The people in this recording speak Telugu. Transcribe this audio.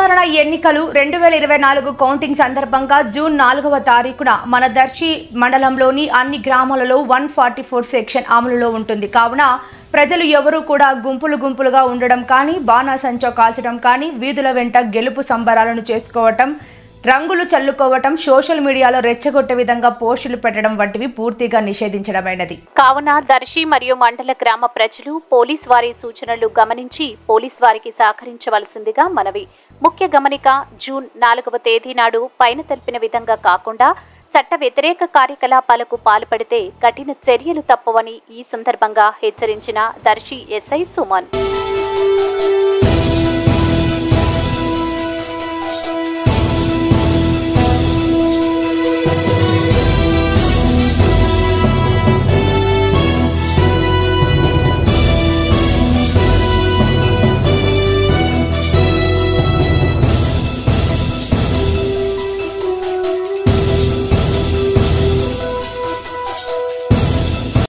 సాధారణ ఎన్నికలు రెండు వేల ఇరవై నాలుగు కౌంటింగ్ సందర్భంగా జూన్ నాలుగవ తారీఖున మన దర్శి మండలంలోని అన్ని గ్రామాలలో వన్ ఫార్టీ ఫోర్ సెక్షన్ అమలులో ఉంటుంది కావున ప్రజలు ఎవరూ కూడా గుంపులు గుంపులుగా ఉండడం కానీ బాణాసంచో కాల్చడం కానీ వీధుల వెంట గెలుపు సంబరాలను చేసుకోవటం రంగులు చల్లుకోవటం సోషల్ మీడియాలో రెచ్చగొట్టే విధంగా పోస్టులు పెట్టడం వంటివి పూర్తిగా నిషేధించడమైనది కావున దర్శి మరియు మండల గ్రామ ప్రజలు పోలీస్ వారి సూచనలు గమనించి పోలీస్ వారికి సహకరించవలసిందిగా మనవి ముఖ్య గమనిక జూన్ నాలుగవ తేదీ నాడు పైన తెలిపిన విధంగా కాకుండా చట్ట వ్యతిరేక కార్యకలాపాలకు పాల్పడితే కఠిన చర్యలు తప్పవని ఈ సందర్భంగా హెచ్చరించిన దర్శి ఎస్ఐ సుమన్